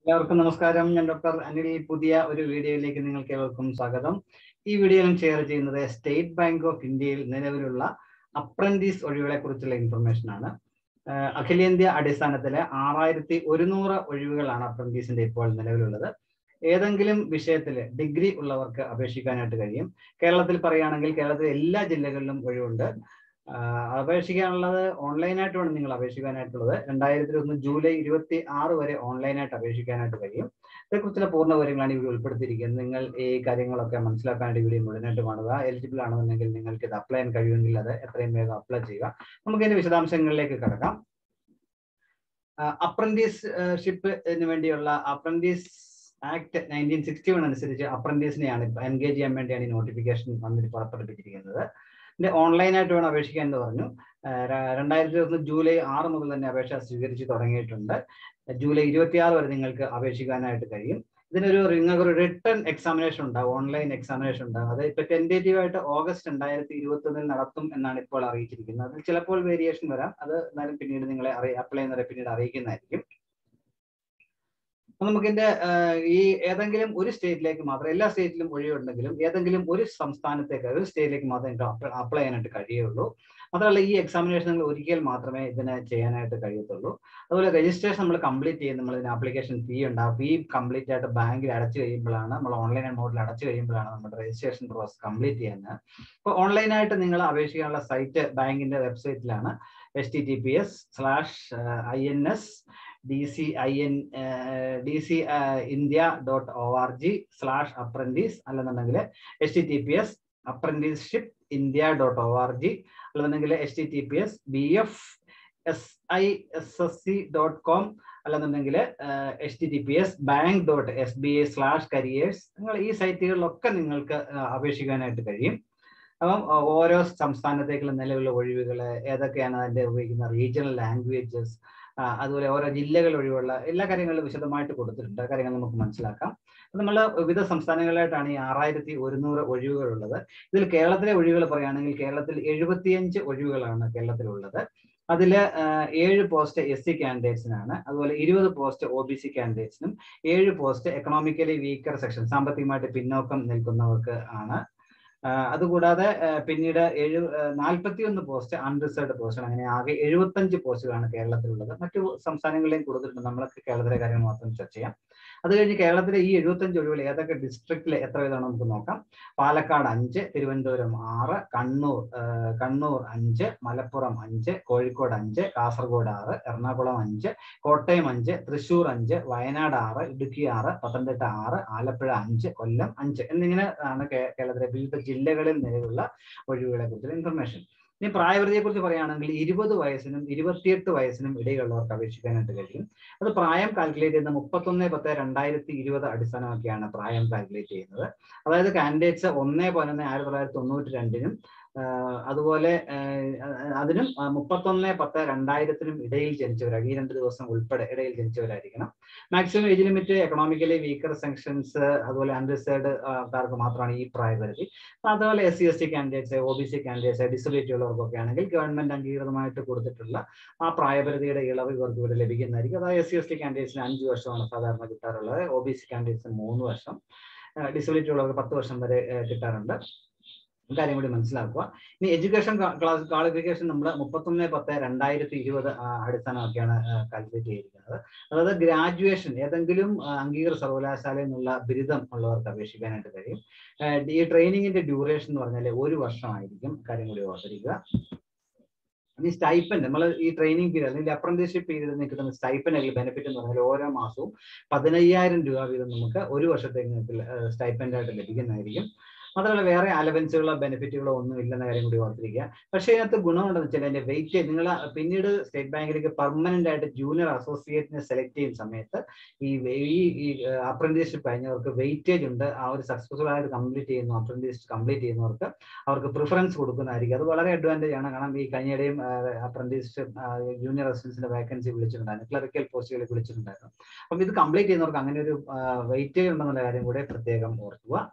എല്ലാവർക്കും നമസ്കാരം ഞാൻ ഡോക്ടർ അനിൽ പുതിയ ഒരു വീഡിയോയിലേക്ക് നിങ്ങൾക്ക് ഏവർക്കും സ്വാഗതം ഈ വീഡിയോയിലും ഷെയർ ചെയ്യുന്നത് സ്റ്റേറ്റ് ബാങ്ക് ഓഫ് ഇന്ത്യയിൽ നിലവിലുള്ള അപ്രന്റീസ് ഒഴിവുകളെ കുറിച്ചുള്ള ഇൻഫർമേഷൻ ആണ് ആഹ് അഖിലേന്ത്യാ അടിസ്ഥാനത്തിലെ ആറായിരത്തി ഒരുന്നൂറ് ഒഴിവുകളാണ് അപ്രന്റീസിന്റെ ഇപ്പോൾ നിലവിലുള്ളത് ഏതെങ്കിലും വിഷയത്തിൽ ഡിഗ്രി ഉള്ളവർക്ക് അപേക്ഷിക്കാനായിട്ട് കഴിയും കേരളത്തിൽ പറയുകയാണെങ്കിൽ കേരളത്തിലെ എല്ലാ ജില്ലകളിലും ഒഴിവുണ്ട് ആഹ് അപേക്ഷിക്കാനുള്ളത് ഓൺലൈനായിട്ട് വേണം നിങ്ങൾ അപേക്ഷിക്കാനായിട്ടുള്ളത് രണ്ടായിരത്തി ഒന്ന് ജൂലൈ ഇരുപത്തി ആറ് വരെ ഓൺലൈനായിട്ട് അപേക്ഷിക്കാനായിട്ട് കഴിയും ഇതേക്കുറിച്ചുള്ള പൂർണ്ണ വിവരങ്ങളാണ് ഇവിടെ ഉൾപ്പെടുത്തിയിരിക്കുന്നത് നിങ്ങൾ ഈ കാര്യങ്ങളൊക്കെ മനസ്സിലാക്കാനായിട്ട് വീഡിയോ മുഴുവനായിട്ട് കാണുക എലിജിബിൾ ആണെന്നുണ്ടെങ്കിൽ നിങ്ങൾക്ക് ഇത് അപ്ലൈ ചെയ്യാൻ കഴിയുമെങ്കിൽ അത് എത്രയും വേഗം അപ്ലൈ ചെയ്യുക നമുക്ക് ഇതിന്റെ വിശദാംശങ്ങളിലേക്ക് കിടക്കാം അപ്രന്റീസ്ഷിപ്പിന് വേണ്ടിയുള്ള apprentice act nineteen sixty one അനുസരിച്ച് അപ്രന്റീസിനെയാണ് എൻഗേജ് ചെയ്യാൻ വേണ്ടിയാണ് ഈ നോട്ടിഫിക്കേഷൻ വന്നിട്ട് പുറപ്പെടുപ്പിച്ചിരിക്കുന്നത് ഇതിന്റെ ഓൺലൈനായിട്ട് വേണം അപേക്ഷിക്കാൻ എന്ന് പറഞ്ഞു രണ്ടായിരത്തി ഒന്ന് ജൂലൈ ആറ് മുതൽ തന്നെ അപേക്ഷ സ്വീകരിച്ച് തുടങ്ങിയിട്ടുണ്ട് ജൂലൈ ഇരുപത്തിയാറ് വരെ നിങ്ങൾക്ക് അപേക്ഷിക്കാനായിട്ട് കഴിയും ഇതിനൊരു നിങ്ങൾക്ക് ഒരു റിട്ടേൺ എക്സാമിനേഷൻ ഉണ്ടാവും ഓൺലൈൻ എക്സാമിനേഷൻ ഉണ്ടാവും അത് ഇപ്പൊ ടെൻറ്റേറ്റീവ് ആയിട്ട് ഓഗസ്റ്റ് രണ്ടായിരത്തി ഇരുപത്തി ഒന്നിൽ നടത്തും എന്നാണ് ഇപ്പോൾ അറിയിച്ചിരിക്കുന്നത് അതിൽ ചിലപ്പോൾ വേരിയേഷൻ വരാം അത് എന്നാലും പിന്നീട് നിങ്ങളെ അറി അപ്ലൈ ചെയ്യുന്നവരെ പിന്നീട് അറിയിക്കുന്നതായിരിക്കും നമുക്ക് ഇതിന്റെ ഈ ഏതെങ്കിലും ഒരു സ്റ്റേറ്റിലേക്ക് മാത്രം എല്ലാ സ്റ്റേറ്റിലും ഒഴിവുണ്ടെങ്കിലും ഏതെങ്കിലും ഒരു സംസ്ഥാനത്തേക്ക് ഒരു സ്റ്റേറ്റിലേക്ക് മാത്രമേ നിങ്ങൾക്ക് അപ്ലൈ ചെയ്യാനായിട്ട് കഴിയുള്ളൂ മാത്രമല്ല ഈ എക്സാമിനേഷനുകൾ ഒരിക്കൽ മാത്രമേ ഇതിനെ ചെയ്യാനായിട്ട് കഴിയത്തുള്ളൂ അതുപോലെ രജിസ്ട്രേഷൻ നമ്മൾ കംപ്ലീറ്റ് ചെയ്യുന്ന നമ്മൾ ഇതിന് ആപ്ലിക്കേഷൻ ഫീ ഉണ്ട് ആ ഫീ കംപ്ലീറ്റ് ആയിട്ട് ബാങ്കിൽ അടച്ചു കഴിയുമ്പോഴാണ് നമ്മൾ ഓൺലൈൻ മോഡിൽ അടച്ചു കഴിയുമ്പോഴാണ് നമ്മുടെ രജിസ്ട്രേഷൻ പ്രോസസ് കംപ്ലീറ്റ് ചെയ്യുന്നത് അപ്പോൾ ഓൺലൈനായിട്ട് നിങ്ങൾ അപേക്ഷിക്കാനുള്ള സൈറ്റ് ബാങ്കിന്റെ വെബ്സൈറ്റിലാണ് H T T P S slash I N S D C I N D C India dot O R G slash apprentice അല്ലെന്നുണ്ടെങ്കിൽ H T T P S apprenticeship India dot O R G അല്ലെന്നുണ്ടെങ്കിൽ H T T P S B F S I S S C dot com അല്ലെന്നുണ്ടെങ്കിൽ H T T P S bank dot S B I slash careers നിങ്ങൾ ഈ സൈറ്റുകളിലൊക്കെ നിങ്ങൾക്ക് അപേക്ഷിക്കാനായിട്ട് കഴിയും അപ്പം ഓരോ സംസ്ഥാനത്തേക്കുള്ള നിലവിലുള്ള ഒഴിവുകൾ ഏതൊക്കെയാണ് അതിന്റെ ഉപയോഗിക്കുന്ന റീജിയണൽ ലാംഗ്വേജസ് അതുപോലെ ഓരോ ജില്ലകൾ ഒഴിവുള്ള എല്ലാ കാര്യങ്ങളും വിശദമായിട്ട് കൊടുത്തിട്ടുണ്ട് കാര്യങ്ങൾ നമുക്ക് മനസ്സിലാക്കാം നമ്മൾ വിവിധ സംസ്ഥാനങ്ങളിലായിട്ടാണ് ഈ ആറായിരത്തി ഒരുന്നൂറ് ഒഴിവുകളുള്ളത് ഇതിൽ കേരളത്തിലെ ഒഴിവുകൾ പറയുകയാണെങ്കിൽ കേരളത്തിൽ എഴുപത്തിയഞ്ച് ഒഴിവുകളാണ് കേരളത്തിലുള്ളത് അതിൽ ഏഴ് പോസ്റ്റ് എസ് സി കാൻഡിഡേറ്റ്സിനാണ് അതുപോലെ ഇരുപത് പോസ്റ്റ് ഒ ബി സി കാൻഡിഡേറ്റ്സിനും ഏഴ് പോസ്റ്റ് എക്കണോമിക്കലി വീക്കർ സെക്ഷൻ സാമ്പത്തികമായിട്ട് പിന്നോക്കം നിൽക്കുന്നവർക്ക് ആണ് അതുകൂടാതെ പിന്നീട് എഴു നാൽപ്പത്തിയൊന്ന് പോസ്റ്റ് അൺറിസർവ്ഡ് പോസ്റ്റാണ് അങ്ങനെ ആകെ എഴുപത്തഞ്ച് പോസ്റ്റുകളാണ് കേരളത്തിലുള്ളത് മറ്റു സംസ്ഥാനങ്ങളിലെയും കൊടുത്തിട്ടുണ്ട് നമ്മളൊക്കെ കേരളത്തിലെ കാര്യങ്ങൾ മാത്രം ചർച്ച ചെയ്യാം അത് കഴിഞ്ഞ് കേരളത്തിലെ ഈ എഴുപത്തഞ്ച് ഒഴിവുകൾ ഏതൊക്കെ ഡിസ്ട്രിക്റ്റിൽ എത്ര വീതമാണ് നമുക്ക് നോക്കാം പാലക്കാട് അഞ്ച് തിരുവനന്തപുരം ആറ് കണ്ണൂർ കണ്ണൂർ അഞ്ച് മലപ്പുറം അഞ്ച് കോഴിക്കോട് അഞ്ച് കാസർഗോഡ് ആറ് എറണാകുളം അഞ്ച് കോട്ടയം അഞ്ച് തൃശൂർ അഞ്ച് വയനാട് ആറ് ഇടുക്കി ആറ് പത്തനംതിട്ട ആറ് ആലപ്പുഴ അഞ്ച് കൊല്ലം അഞ്ച് എന്നിങ്ങനെ ആണ് കേരളത്തിലെ വിവിധ ജില്ലകളിൽ നിലവിലുള്ള ഒഴിവുകളെ കുറിച്ചുള്ള ഇൻഫർമേഷൻ ഇനി പ്രായപരിധിയെ കുറിച്ച് പറയുകയാണെങ്കിൽ ഇരുപത് വയസ്സിനും ഇരുപത്തിയെട്ട് വയസ്സിനും ഇടയിലുള്ളവർക്ക് അപേക്ഷിക്കാനായിട്ട് കഴിയും അത് പ്രായം കാൽക്കുലേറ്റ് ചെയ്യുന്ന മുപ്പത്തൊന്ന് പത്ത് രണ്ടായിരത്തി ഇരുപത് അടിസ്ഥാനമാക്കിയാണ് പ്രായം കാൽക്കുലേറ്റ് ചെയ്യുന്നത് അതായത് കാൻഡിഡേറ്റ്സ് ഒന്ന് പതിനൊന്ന് ആയിരത്തി തൊള്ളായിരത്തി തൊണ്ണൂറ്റി രണ്ടിനും അതുപോലെ അതിനും മുപ്പത്തൊന്ന് പത്ത് രണ്ടായിരത്തിനും ഇടയിൽ ജനിച്ചവരാണ് ഈ രണ്ട് ദിവസം ഉൾപ്പെടെ ഇടയിൽ ജനിച്ചവരായിരിക്കണം maximum age limit economically weaker sections അതുപോലെ അൺറിസേർഡ് കാർക്ക് മാത്രമാണ് ഈ പ്രായപരിധി അതുപോലെ S C S T candidates O B C candidates disability ഉള്ളവർക്കൊക്കെ ആണെങ്കിൽ ഗവൺമെന്റ് അംഗീകൃതമായിട്ട് കൊടുത്തിട്ടുള്ള ആ പ്രായപരിധിയുടെ ഇളവ് ഇവർക്ക് ഇവിടെ ലഭിക്കുന്നതായിരിക്കും അതായത് എസ് സി എസ് ടി കാൻഡിഡേറ്റ്സിന് അഞ്ച് വർഷമാണ് സാധാരണ കിട്ടാറുള്ളത് ഒ ബി സി കാൻഡിഡേറ്റ്സിന് മൂന്ന് വർഷം ഡിസബിലിറ്റി ഉള്ളവർക്ക് പത്ത് വർഷം വരെ കിട്ടാറുണ്ട് കാര്യം കൂടി മനസ്സിലാക്കുക ഇനി എഡ്യൂക്കേഷൻ ക്ലാസ് ക്വാളിഫിക്കേഷൻ നമ്മൾ മുപ്പത്തൊന്ന് പത്ത് രണ്ടായിരത്തി ഇരുപത് അടിസ്ഥാനമാക്കിയാണ് കാൽക്കുലേറ്റ് ചെയ്തിരിക്കുന്നത് അതായത് ഗ്രാജുവേഷൻ ഏതെങ്കിലും അംഗീകൃത സർവകലാശാലയിൽ നിന്നുള്ള ബിരുദം ഉള്ളവർക്ക് അപേക്ഷിക്കാനായിട്ട് കഴിയും ഈ ട്രെയിനിങ്ങിന്റെ ഡ്യൂറേഷൻ എന്ന് പറഞ്ഞാൽ ഒരു വർഷമായിരിക്കും കാര്യം കൂടി ഓർത്തിരിക്കുക ഇനി സ്റ്റൈപ്പൻഡ് നമ്മൾ ഈ ട്രെയിനിങ് പീരീഡ് അല്ലെങ്കിൽ അപ്രന്റീസ്ഷിപ്പ് പീരീഡിൽ കിട്ടുന്ന സ്റ്റൈപ്പൻഡ് അല്ലെങ്കിൽ ബെനിഫിറ്റ് എന്ന് പറഞ്ഞാൽ ഓരോ മാസവും പതിനയ്യായിരം രൂപ വീതം നമുക്ക് ഒരു വർഷത്തേക്ക് സ്റ്റൈപ്പൻഡ് ആയിട്ട് ലഭിക്കുന്നതായിരിക്കും മാത്രമല്ല വേറെ അലവൻസുകളോ ബെനിഫിറ്റുകളോ ഒന്നും ഇല്ലെന്ന കാര്യം കൂടി ഓർത്തിരിക്കുക പക്ഷേ ഇതിനകത്ത് ഗുണമുണ്ടെന്ന് വെച്ചാൽ അതിന്റെ വെയിറ്റേജ് നിങ്ങൾ പിന്നീട് സ്റ്റേറ്റ് ബാങ്കിലേക്ക് പെർമനന്റ് ആയിട്ട് ജൂനിയർ അസോസിയേറ്റിനെ സെലക്ട് ചെയ്യുന്ന സമയത്ത് ഈ ഈ അപ്രന്റീസ്ഷിപ്പ് കഴിഞ്ഞവർക്ക് വെയിറ്റേജ് ഉണ്ട് ആ ഒരു സക്സസ്ഫുൾ ആയിട്ട് കംപ്ലീറ്റ് ചെയ്യുന്നു അപ്രന്റീസ് കംപ്ലീറ്റ് ചെയ്യുന്നവർക്ക് അവർക്ക് പ്രിഫറൻസ് കൊടുക്കുന്നതായിരിക്കും അത് വളരെ അഡ്വാൻറ്റേജ് ആണ് കാരണം ഈ കഴിഞ്ഞിടെയും അപ്രന്റീസ്ഷിപ്പ് ജൂനിയർ അസിസ്റ്റൻസിന്റെ വേക്കൻസി വിളിച്ചിട്ടുണ്ടായിരുന്നു ക്ലറിക്കൽ പോസ്റ്റുകളിൽ വിളിച്ചിട്ടുണ്ടായിരുന്നു അപ്പം ഇത് കംപ്ലീറ്റ് ചെയ്യുന്നവർക്ക് അങ്ങനെ ഒരു വെയിറ്റേജ് ഉണ്ടെന്നുള്ള കാര്യം കൂടെ പ്രത്യേകം ഓർക്കുക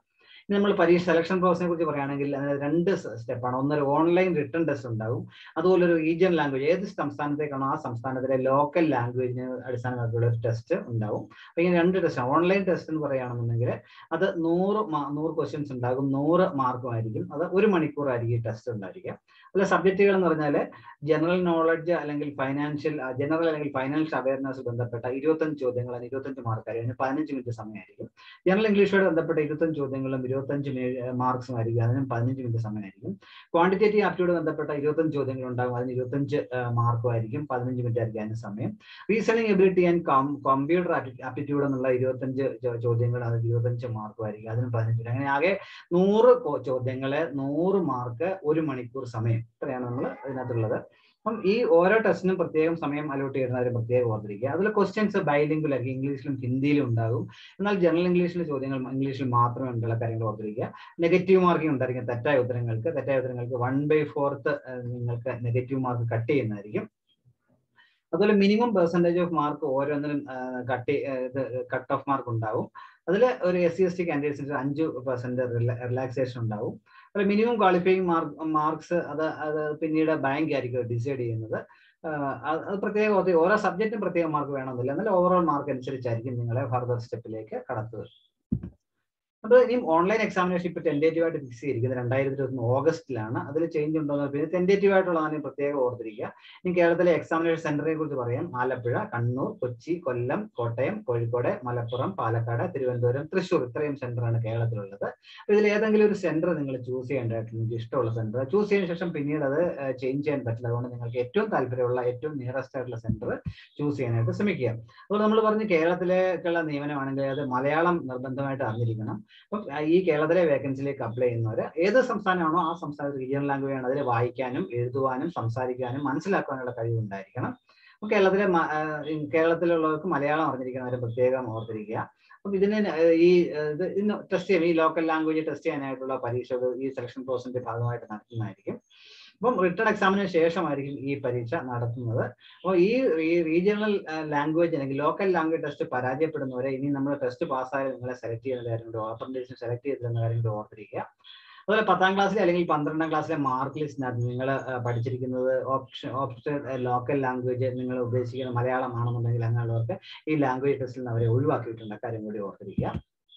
ഇനി നമ്മൾ പരീക്ഷ സെലക്ഷൻ പ്രോസസിനെ കുറിച്ച് പറയുകയാണെങ്കിൽ അതിന് രണ്ട് സ്റ്റെപ്പാണ് ഒന്നൊരു ഓൺലൈൻ റിട്ടേൺ ടെസ്റ്റ് ഉണ്ടാവും അതുപോലെ ഒരു റീജിയൻ ലാംഗ്വേജ് ഏത് സംസ്ഥാനത്തേക്കാണോ ആ സംസ്ഥാനത്തിലെ ലോക്കൽ ലാംഗ്വേജിന് അടിസ്ഥാനമാക്കിയുള്ള ഒരു ടെസ്റ്റ് ഉണ്ടാവും അപ്പൊ ഇങ്ങനെ രണ്ട് ടെസ്റ്റ് ഓൺലൈൻ ടെസ്റ്റ് എന്ന് പറയുകയാണെന്നുണ്ടെങ്കിൽ അത് നൂറ് നൂറ് ക്വസ്റ്റ്യൻസ് ഉണ്ടാകും നൂറ് മാർക്കും ആയിരിക്കും അത് ഒരു മണിക്കൂർ ആയിരിക്കും ഈ ടെസ്റ്റ് ഉണ്ടായിരിക്കുക അതിലെ സബ്ജക്റ്റുകൾ എന്ന് പറഞ്ഞാൽ ജനറൽ നോളജ് അല്ലെങ്കിൽ ഫൈനാൻഷ്യൽ ജനറൽ അല്ലെങ്കിൽ ഫൈനാൻഷ്യൽ അവയർനെസ് ബന്ധപ്പെട്ട ഇരുപത്തഞ്ച് ചോദ്യങ്ങൾ അതിന് ഇരുപത്തഞ്ച് മാർക്ക് ആയിരിക്കും അതിന് പതിനഞ്ച് മിനിറ്റ് സമയമായിരിക്കും ജനറൽ ഇംഗ്ലീഷുമായിട്ട് ബന്ധപ്പെട്ട ഇരുപത്തഞ്ച് ചോദ്യങ്ങളും ഇരുപത്തഞ്ച് മാർക്സും ആയിരിക്കും അതിനും പതിനഞ്ച് മിനിറ്റ് സമയമായിരിക്കും ക്വാണ്ടിറ്റേറ്റീവ് ആപ്റ്റിയോട് ബന്ധപ്പെട്ട ഇരുപത്തഞ്ച് ചോദ്യങ്ങൾ ഉണ്ടാകും അതിന് ഇരുപത്തഞ്ച് മാർക്കും ആയിരിക്കും പതിനഞ്ച് മിനിറ്റ് ആയിരിക്കും അതിന് സമയം reasoning ability and computer aptitude എന്നുള്ള ഇരുപത്തഞ്ച് ചോദ്യങ്ങൾ അത് ഇരുപത്തഞ്ച് മാർക്കും ആയിരിക്കും അതിനും പതിനഞ്ച് മിനിറ്റ് അങ്ങനെ ആകെ നൂറ് ചോദ്യങ്ങളെ നൂറ് മാർക്ക് ഒരു മണിക്കൂർ സമയം ഇത്രയാണ് നമ്മൾ ഇതിനകത്തുള്ളത് അപ്പം ഈ ഓരോ ടെസ്റ്റിനും പ്രത്യേകം സമയം അലോട്ട് ചെയ്യുന്ന ഒരു പ്രത്യേകം ഓർത്തിരിക്കുക അതിൽ ക്വസ്റ്റ്യൻസ് ബൈലിംഗിൽ ആയിരിക്കും ഇംഗ്ലീഷിലും ഹിന്ദിയിലും ഉണ്ടാകും എന്നാൽ ജനറൽ ഇംഗ്ലീഷിലെ ചോദ്യങ്ങൾ ഇംഗ്ലീഷിൽ മാത്രമേ ഉള്ള കാര്യങ്ങൾ ഓർത്തിരിക്കുക നെഗറ്റീവ് മാർക്കിംഗ് ഉണ്ടായിരിക്കും തെറ്റായ ഉത്തരങ്ങൾക്ക് തെറ്റായ ഉത്തരങ്ങൾക്ക് വൺ ബൈ ഫോർത്ത് നിങ്ങൾക്ക് നെഗറ്റീവ് മാർക്ക് കട്ട് ചെയ്യുന്നതായിരിക്കും അതുപോലെ മിനിമം പെർസെൻറ്റേജ് ഓഫ് മാർക്ക് ഓരോന്നിനും കട്ട് ഇത് കട്ട് ഓഫ് മാർക്ക് ഉണ്ടാവും അതിൽ ഒരു എസ് സി എസ് ടി കാൻഡിഡേറ്റ്സിന് അഞ്ച് പെർസെന്റ് റിലാക്സേഷൻ ഉണ്ടാവും അതുപോലെ മിനിമം ക്വാളിഫയിങ് മാർക്ക് മാർക്സ് അത് അത് പിന്നീട് ബാങ്ക് ആയിരിക്കും ഡിസൈഡ് ചെയ്യുന്നത് അത് പ്രത്യേക ഓരോ സബ്ജക്റ്റും പ്രത്യേക മാർക്ക് വേണമെന്നില്ല എന്നാൽ ഓവറോൾ മാർക്ക് അനുസരിച്ചായിരിക്കും നിങ്ങളെ ഫർദർ സ്റ്റെപ്പിലേക്ക് കടത്തുക അത് ഇനിയും ഓൺലൈൻ എക്സാമിനേഷൻ ഇപ്പൊ ടെൻഡേറ്റീവ് ആയിട്ട് ഫിക്സ് ചെയ്തിരിക്കുന്നത് രണ്ടായിരത്തി ഇരുപത്തി ഓഗസ്റ്റിലാണ് അതിൽ ചേഞ്ച് ഉണ്ടോ പിന്നെ ടെൻഡേറ്റീവ് ആയിട്ടുള്ളതാണ് പ്രത്യേകം ഓർത്തിരിക്കുക ഇനി കേരളത്തിലെ എക്സാമിനേഷൻ സെന്ററിനെ കുറിച്ച് പറയാം ആലപ്പുഴ കണ്ണൂർ കൊച്ചി കൊല്ലം കോട്ടയം കോഴിക്കോട് മലപ്പുറം പാലക്കാട് തിരുവനന്തപുരം തൃശ്ശൂർ ഇത്രയും സെന്ററാണ് കേരളത്തിലുള്ളത് ഇതിൽ ഏതെങ്കിലും ഒരു സെന്റർ നിങ്ങൾ ചൂസ് ചെയ്യേണ്ടതായിട്ട് നിങ്ങൾക്ക് ഇഷ്ടമുള്ള സെന്റർ ചൂസ് ചെയ്തതിനു ശേഷം പിന്നീട് അത് ചേഞ്ച് ചെയ്യാൻ പറ്റില്ല അതുകൊണ്ട് നിങ്ങൾക്ക് ഏറ്റവും താല്പര്യമുള്ള ഏറ്റവും നിയറസ്റ്റ് ആയിട്ടുള്ള സെന്റർ ചൂസ് ചെയ്യാനായിട്ട് ശ്രമിക്കുക അപ്പോൾ നമ്മൾ പറഞ്ഞ് കേരളത്തിലേക്കുള്ള നിയമനമാണെങ്കിൽ അത് മലയാളം നിർബന്ധമായിട്ട് അറിഞ്ഞിരിക്കണം അപ്പം ഈ കേരളത്തിലെ വേക്കൻസിയിലേക്ക് അപ്ലൈ ചെയ്യുന്നവർ ഏത് സംസ്ഥാനമാണോ ആ സംസ്ഥാനത്ത് റീജിയണൽ ലാംഗ്വേജ് ആണ് അതിൽ വായിക്കാനും എഴുതുവാനും സംസാരിക്കാനും മനസ്സിലാക്കാനുള്ള കഴിവുണ്ടായിരിക്കണം അപ്പം കേരളത്തിലെ കേരളത്തിലുള്ളവർക്ക് മലയാളം അറിഞ്ഞിരിക്കുന്നവരെ പ്രത്യേകം ഓർത്തിരിക്കുക അപ്പം ഇതിന് ഈ ഇത് ഇന്ന് ടെസ്റ്റ് ചെയ്യാൻ ഈ ലോക്കൽ ലാംഗ്വേജ് ടെസ്റ്റ് ചെയ്യാനായിട്ടുള്ള പരീക്ഷകൾ ഈ സെലക്ഷൻ പ്രോസസിന്റെ ഭാഗമായിട്ട് നടത്തുന്നതായിരിക്കും അപ്പം റിട്ടേൺ എക്സാമിന് ശേഷമായിരിക്കും ഈ പരീക്ഷ നടത്തുന്നത് അപ്പോൾ ഈ ഈ റീജിയണൽ ലാംഗ്വേജ് അല്ലെങ്കിൽ ലോക്കൽ ലാംഗ്വേജ് ടെസ്റ്റ് പരാജയപ്പെടുന്നവരെ ഇനി നമ്മൾ ടെസ്റ്റ് പാസ്സായാലും നിങ്ങളെ സെലക്ട് ചെയ്യുന്ന കാര്യം കൂടി ഓപ്പർച്യൂണിറ്റീസ് സെലക്ട് ചെയ്തിരുന്ന കാര്യം കൂടി ഓർത്തിരിക്കുക അതുപോലെ പത്താം ക്ലാസ്സിലെ അല്ലെങ്കിൽ പന്ത്രണ്ടാം ക്ലാസ്സിലെ മാർക്ക് ലിസ്റ്റിനകത്ത് നിങ്ങൾ പഠിച്ചിരിക്കുന്നത് ഓപ്ഷൻ ഓപ്ഷൻ ലോക്കൽ ലാംഗ്വേജ് നിങ്ങൾ ഉദ്ദേശിക്കുന്ന മലയാളമാണെന്നുണ്ടെങ്കിൽ അങ്ങനെയുള്ളവർക്ക് ഈ ലാംഗ്വേജ് ടെസ്റ്റിൽ നിന്ന് അവരെ ഒഴിവാക്കിയിട്ടുണ്ട് കാര്യം കൂടി ഓർത്തിരിക്കുക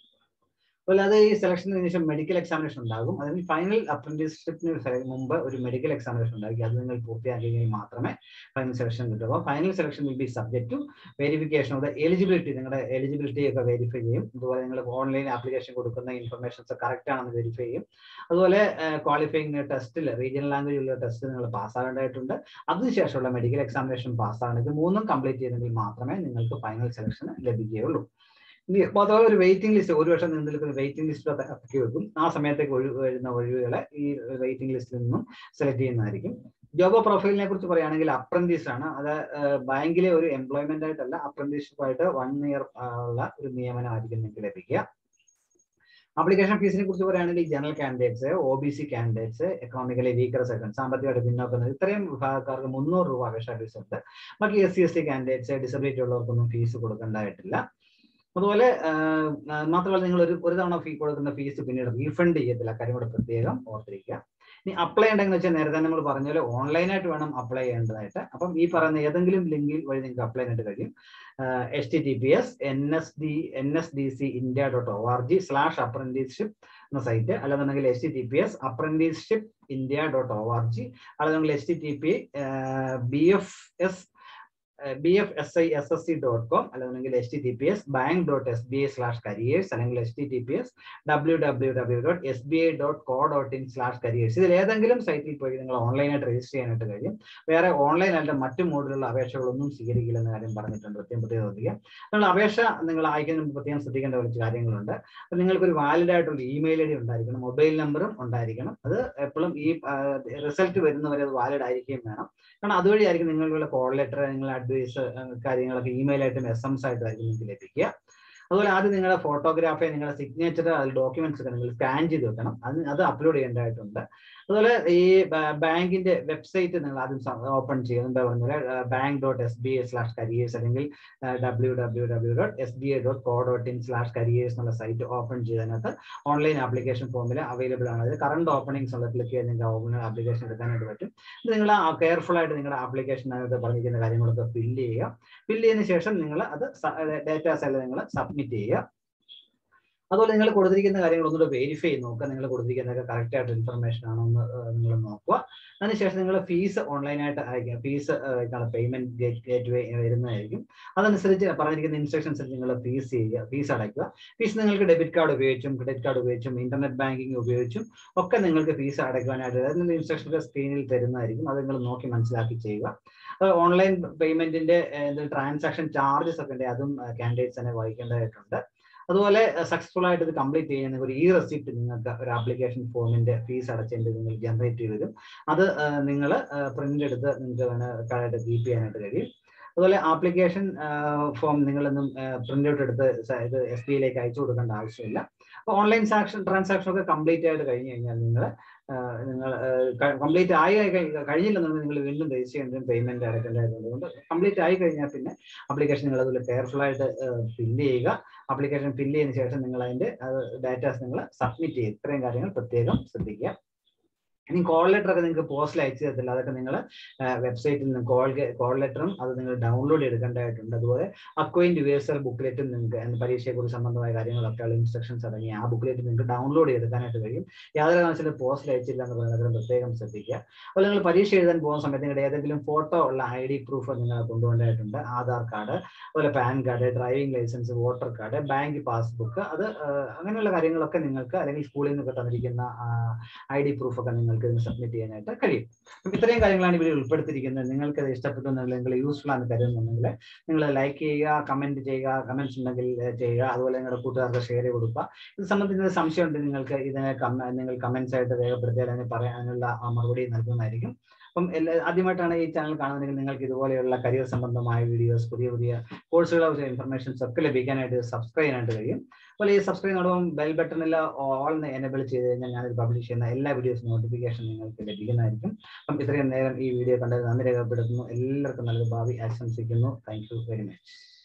അതുപോലെ അത് ഈ സെലക്ഷന് ശേഷം മെഡിക്കൽ എക്സാമിനേഷൻ ഉണ്ടാകും അതിന് ഫൈനൽ അപ്രന്റീസ്ഷിപ്പിന് മുമ്പ് ഒരു മെഡിക്കൽ എക്സാമിനേഷൻ ഉണ്ടാക്കി അത് നിങ്ങൾ പൂർത്തിയാക്കിയെങ്കിൽ മാത്രമേ ഫൈനൽ സെലക്ഷൻ കിട്ടൂ അപ്പോൾ final selection will be subject to verification of the eligibility നിങ്ങളുടെ എലിജിബിലിറ്റി ഒക്കെ വെരിഫൈ ചെയ്യും അതുപോലെ നിങ്ങൾ ഓൺലൈൻ ആപ്ലിക്കേഷൻ കൊടുക്കുന്ന ഇൻഫർമേഷൻസ് കറക്റ്റ് ആണെന്ന് വെരിഫൈ ചെയ്യും അതുപോലെ ക്വാളിഫയിങ് ടെസ്റ്റിൽ റീജിയണൽ ലാംഗ്വേജിലുള്ള ടെസ്റ്റ് നിങ്ങൾ പാസ്സാകേണ്ടതായിട്ടുണ്ട് അതിനുശേഷമുള്ള മെഡിക്കൽ എക്സാമിനേഷൻ പാസ്സാകണം ഇത് മൂന്നും കംപ്ലീറ്റ് ചെയ്തെങ്കിൽ മാത്രമേ നിങ്ങൾക്ക് ഫൈനൽ സെലക്ഷൻ ലഭിക്കുകയുള്ളൂ ഇനി അഥവാ ഒരു വെയിറ്റിംഗ് ലിസ്റ്റ് ഒരു വർഷം നിന്ന് നിൽക്കുന്ന വെയിറ്റിംഗ് ലിസ്റ്റ് ഇറക്കി വെക്കും ആ സമയത്തേക്ക് ഒഴിവ് വരുന്ന ഒഴിവുകളെ ഈ വെയിറ്റിംഗ് ലിസ്റ്റിൽ നിന്നും സെലക്ട് ചെയ്യുന്നതായിരിക്കും ജോബ് പ്രൊഫൈലിനെ കുറിച്ച് പറയുകയാണെങ്കിൽ അപ്രന്റീസ് ആണ് അത് ബാങ്കിലെ ഒരു എംപ്ലോയ്മെന്റ് ആയിട്ടല്ല അപ്രന്റീസ്ഷിപ്പ് ആയിട്ട് വൺ ഇയർ ഉള്ള ഒരു നിയമനമായിരിക്കും നിങ്ങൾക്ക് ലഭിക്കുക ആപ്ലിക്കേഷൻ ഫീസിനെ കുറിച്ച് പറയുകയാണെങ്കിൽ general candidates O B C candidates economically weaker second സാമ്പത്തികമായിട്ട് പിന്നോക്കം ഇത്രയും വിഭാഗക്കാർക്ക് മുന്നൂറ് രൂപ അപേക്ഷ ഫീസ് ഉണ്ട് ബാക്കി S C S T candidates disability ഉള്ളവർക്കൊന്നും ഫീസ് കൊടുക്കേണ്ടതായിട്ടില്ല അതുപോലെ മാത്രമല്ല നിങ്ങൾ ഒരു ഒരു തവണ ഫീ കൊടുക്കുന്ന ഫീസ് പിന്നീട് റീഫണ്ട് ചെയ്യത്തില്ല കാര്യം കൂടെ പ്രത്യേകം ഓർത്തിരിക്കുക ഇനി അപ്ലൈ ഉണ്ടെന്ന് വെച്ചാൽ നേരത്തെ നമ്മൾ പറഞ്ഞ പോലെ ഓൺലൈനായിട്ട് വേണം അപ്ലൈ ചെയ്യേണ്ടതായിട്ട് അപ്പം ഈ പറയുന്ന ഏതെങ്കിലും ലിങ്കിൽ വഴി നിങ്ങൾക്ക് അപ്ലൈ ചെയ്യാനായിട്ട് കഴിയും H T T P S N S D N S D C India dot O R G slash apprenticeship എന്ന സൈറ്റ് അല്ലാന്നുണ്ടെങ്കിൽ H T T P S apprenticeship India dot O R G അല്ലാന്നുണ്ടെങ്കിൽ H T T P B F S B F S I S S C dot com അല്ലെങ്കിൽ H T T P S bank dot S B I slash careers അല്ലെങ്കിൽ H T T P S W W W dot S B I dot co dot in slash careers ഇതിൽ ഏതെങ്കിലും സൈറ്റിൽ പോയി നിങ്ങൾ ഓൺലൈനായിട്ട് register ചെയ്യാനായിട്ട് കഴിയും വേറെ ഓൺലൈൻ അല്ല മറ്റു മോഡിലുള്ള അപേക്ഷകളൊന്നും സ്വീകരിക്കില്ലെന്ന കാര്യം പറഞ്ഞിട്ടുണ്ട് പ്രത്യേകം പ്രത്യേകം ശ്രദ്ധിക്കുക നിങ്ങൾ അപേക്ഷ നിങ്ങൾ അയക്കുന്നതിന് പ്രത്യേകം ശ്രദ്ധിക്കേണ്ട കുറച്ച് കാര്യങ്ങളുണ്ട് അപ്പോൾ നിങ്ങൾക്ക് ഒരു വാലിഡ് ആയിട്ടുള്ള ഇമെയിൽ ഐ ഡി ഉണ്ടായിരിക്കണം മൊബൈൽ നമ്പറും ഉണ്ടായിരിക്കണം അത് എപ്പോഴും ഈ റിസൾട്ട് വരുന്നവരെ അത് വാലിഡ് ആയിരിക്കുകയും വേണം കാരണം അതുവഴി ആയിരിക്കും നിങ്ങളുടെ കോൾ ലെറ്റർ നിങ്ങളുടെ അഡ്വൈസ് കാര്യങ്ങളൊക്കെ ഇമെയിൽ ആയിട്ടും എസ് എം എസ് ആയിട്ടും ആയിരിക്കും നിങ്ങൾക്ക് ലഭിക്കുക അതുപോലെ ആദ്യം നിങ്ങളുടെ ഫോട്ടോഗ്രാഫി നിങ്ങളുടെ സിഗ്നേച്ചർ അതിൽ ഡോക്യുമെന്റ്സ് ഒക്കെ നിങ്ങൾ സ്കാൻ ചെയ്ത് വെക്കണം അത് അത് അപ്ലോഡ് ചെയ്യേണ്ടതായിട്ടുണ്ട് അതുപോലെ ഈ ബാങ്കിന്റെ വെബ്സൈറ്റ് നിങ്ങൾ ആദ്യം ഓപ്പൺ ചെയ്യുക എന്താ പറഞ്ഞാൽ bank dot S B I slash careers അല്ലെങ്കിൽ W W W dot S B I dot co dot in slash careers എന്നുള്ള സൈറ്റ് ഓപ്പൺ ചെയ്തതിനകത്ത് ഓൺലൈൻ ആപ്ലിക്കേഷൻ ഫോമിൽ അവൈലബിൾ ആണ് അത് കറണ്ട് ഓപ്പണിംഗ്സ് ഉള്ള ക്ലിക്ക് ചെയ്ത് നിങ്ങൾക്ക് ഓപ്പൺ ആപ്ലിക്കേഷൻ എടുക്കാനായിട്ട് പറ്റും ഇത് നിങ്ങൾ കെയർഫുൾ ആയിട്ട് നിങ്ങളുടെ ആപ്ലിക്കേഷനകത്ത് പറഞ്ഞിരിക്കുന്ന കാര്യങ്ങളൊക്കെ ഫില്ല് ചെയ്യുക ഫില്ല് ചെയ്തതിന് ശേഷം നിങ്ങൾ അത് ഡേറ്റാസ് എല്ലാം നിങ്ങൾ സബ്മിറ്റ് ചെയ്യുക അതുപോലെ നിങ്ങൾ കൊടുത്തിരിക്കുന്ന കാര്യങ്ങൾ ഒന്നുകൂടെ വെരിഫൈ ചെയ്ത് നോക്കുക നിങ്ങൾ കൊടുത്തിരിക്കുന്നതൊക്കെ കറക്റ്റ് ആയിട്ട് ഇൻഫർമേഷൻ ആണോ എന്ന് നിങ്ങൾ നോക്കുക അതിനുശേഷം നിങ്ങൾ ഫീസ് ഓൺലൈനായിട്ട് അയക്കുക ഫീസ് പേയ്മെന്റ് ഗേറ്റ് വേ വരുന്നതായിരിക്കും അതനുസരിച്ച് പറഞ്ഞിരിക്കുന്ന ഇൻസ്ട്രക്ഷൻസ് നിങ്ങൾ ഫീസ് ചെയ്യുക ഫീസ് അടയ്ക്കുക ഫീസ് നിങ്ങൾക്ക് ഡെബിറ്റ് കാർഡ് ഉപയോഗിച്ചും ക്രെഡിറ്റ് കാർഡ് ഉപയോഗിച്ചും ഇന്റർനെറ്റ് ബാങ്കിങ് ഉപയോഗിച്ചും ഒക്കെ നിങ്ങൾക്ക് ഫീസ് അടയ്ക്കുവാനായിട്ട് അതിന്റെ ഇൻസ്ട്രക്ഷൻ സ്ക്രീനിൽ തരുന്നതായിരിക്കും അത് നിങ്ങൾ നോക്കി മനസ്സിലാക്കി ചെയ്യുക ഓൺലൈൻ പേയ്മെന്റിന്റെ ട്രാൻസാക്ഷൻ ചാർജസ് ഒക്കെ ഉണ്ടെങ്കിൽ അതും കാൻഡിഡേറ്റ്സ് തന്നെ വഹിക്കേണ്ടതായിട്ടുണ്ട് അതുപോലെ സക്സസ്ഫുൾ ആയിട്ട് ഇത് കംപ്ലീറ്റ് ചെയ്യുന്ന ഒരു ഇ റെസിപ്റ്റ് നിങ്ങൾക്ക് ഒരു ആപ്ലിക്കേഷൻ ഫോമിന്റെ ഫീസ് അടച്ചതിന്റെ നിങ്ങൾ ജനറേറ്റ് ചെയ്ത് വരും അത് നിങ്ങൾ പ്രിന്റ് എടുത്ത് നിങ്ങൾക്ക് വേണമെങ്കിൽ കീപ്പ് ചെയ്യാനായിട്ട് കഴിയും അതുപോലെ ആപ്ലിക്കേഷൻ ഫോം നിങ്ങളൊന്നും പ്രിന്റ് ഔട്ട് എടുത്ത് ഇത് എസ് ബി ഐയിലേക്ക് അയച്ചു കൊടുക്കേണ്ട ആവശ്യമില്ല അപ്പോൾ ഓൺലൈൻ സാക്ഷൻ ട്രാൻസാക്ഷൻ ഒക്കെ കംപ്ലീറ്റ് ആയിട്ട് കഴിഞ്ഞ് കഴിഞ്ഞാൽ നിങ്ങൾ നിങ്ങൾ കംപ്ലീറ്റ് ആയി കഴിഞ്ഞില്ലെന്നുണ്ടെങ്കിൽ നിങ്ങൾ വീണ്ടും രജിസ്റ്റർ ചെയ്യേണ്ടതും പേയ്മെന്റ് അടക്കേണ്ടതുകൊണ്ട് കംപ്ലീറ്റ് ആയി കഴിഞ്ഞാൽ പിന്നെ ആപ്ലിക്കേഷൻ നിങ്ങൾ അതുപോലെ കെയർഫുൾ ആയിട്ട് ഫില്ല് ചെയ്യുക ആപ്ലിക്കേഷൻ ഫില്ല് ചെയ്തതിനു ശേഷം നിങ്ങൾ അതിന്റെ ഡാറ്റാസ് നിങ്ങൾ സബ്മിറ്റ് ചെയ്യുക ഇത്രയും കാര്യങ്ങൾ പ്രത്യേകം ശ്രദ്ധിക്കുക ഇനി കോൾ ലെറ്റർ ഒക്കെ നിങ്ങൾക്ക് പോസ്റ്റിൽ അയച്ചു തരത്തില്ല അതൊക്കെ നിങ്ങൾ വെബ്സൈറ്റിൽ നിന്ന് കോൾ കോൾ ലെറ്ററും അത് നിങ്ങൾ ഡൗൺലോഡ് എടുക്കേണ്ടതായിട്ടുണ്ട് അതുപോലെ അക്വൈൻറ്റ് യുവേഴ്സൽ ബുക്ക്ലെറ്റും നിങ്ങൾക്ക് പരീക്ഷയെക്കുറിച്ച് സംബന്ധമായ കാര്യങ്ങളൊക്കെ ഉള്ള ഇൻസ്ട്രക്ഷൻസ് അടങ്ങി ആ ബുക്ക്ലെറ്റ് നിങ്ങൾക്ക് ഡൗൺലോഡ് ചെയ്തെടുക്കാനായിട്ട് കഴിയും യാതൊരു കാരണത്തിലും പോസ്റ്റിൽ അയച്ചില്ല എന്ന് പറയുന്നത് പ്രത്യേകം ശ്രദ്ധിക്കുക അപ്പോൾ നിങ്ങൾ പരീക്ഷ എഴുതാൻ പോകുന്ന സമയത്ത് നിങ്ങളുടെ ഏതെങ്കിലും ഫോട്ടോ ഉള്ള ഐ ഡി പ്രൂഫ് നിങ്ങൾ കൊണ്ടുപോകേണ്ടതായിട്ടുണ്ട് ആധാർ കാർഡ് അതുപോലെ PAN card driving licence voter card bank passbook അത് അങ്ങനെയുള്ള കാര്യങ്ങളൊക്കെ നിങ്ങൾക്ക് അല്ലെങ്കിൽ സ്കൂളിൽ നിന്നൊക്കെ തന്നിരിക്കുന്ന ഐ ഡി പ്രൂഫ് ഒക്കെ നിങ്ങൾക്ക് ഇതിന് സബ്മിറ്റ് ചെയ്യാനായിട്ട് കഴിയും അപ്പം ഇത്രയും കാര്യങ്ങളാണ് ഇവിടെ ഉൾപ്പെടുത്തിയിരിക്കുന്നത് നിങ്ങൾക്ക് അത് ഇഷ്ടപ്പെട്ടു നിങ്ങൾ യൂസ്ഫുൾ ആണ് കരുതുന്നുണ്ടെങ്കിൽ നിങ്ങൾ ലൈക്ക് ചെയ്യുക കമന്റ് ചെയ്യുക കമന്റ്സ് ഉണ്ടെങ്കിൽ ചെയ്യുക അതുപോലെ നിങ്ങളുടെ കൂട്ടുകാർക്ക് ഷെയർ ചെയ്ത് കൊടുക്കുക ഇത് സംബന്ധിച്ച സംശയം ഉണ്ട് നിങ്ങൾക്ക് ഇതിനെ നിങ്ങൾ കമന്റ്സ് ആയിട്ട് രേഖപ്പെടുത്തിയാൽ അതിന് പറയാനുള്ള മറുപടി നൽകുന്നതായിരിക്കും അപ്പം എല്ലാ ആദ്യമായിട്ടാണ് ഈ ചാനൽ കാണുന്നതെങ്കിൽ നിങ്ങൾക്ക് ഇതുപോലെയുള്ള കരിയർ സംബന്ധമായ വീഡിയോസ് പുതിയ പുതിയ കോഴ്സുകളെ കുറിച്ച് ഇൻഫർമേഷൻസ് ഒക്കെ ലഭിക്കാനായിട്ട് സബ്സ്ക്രൈബ് ചെയ്യാനായിട്ട് കഴിയും അതുപോലെ ഈ സബ്സ്ക്രൈബ് ചെയ്യുന്നതോടൊപ്പം ബെൽ ബട്ടണിൽ ഓൾ എനേബിൾ ചെയ്ത് കഴിഞ്ഞാൽ ഞാനിത് പബ്ലിഷ് ചെയ്യുന്ന എല്ലാ വീഡിയോസ് നോട്ടിഫിക്കേഷൻ നിങ്ങൾക്ക് ലഭിക്കുന്നതായിരിക്കും അപ്പം ഇത്രയും നേരം ഈ വീഡിയോ കണ്ടത് നന്ദി രേഖപ്പെടുത്തുന്നു എല്ലാവർക്കും നല്ലൊരു ഭാവി ആശംസിക്കുന്നു താങ്ക് യു വെരി മച്ച്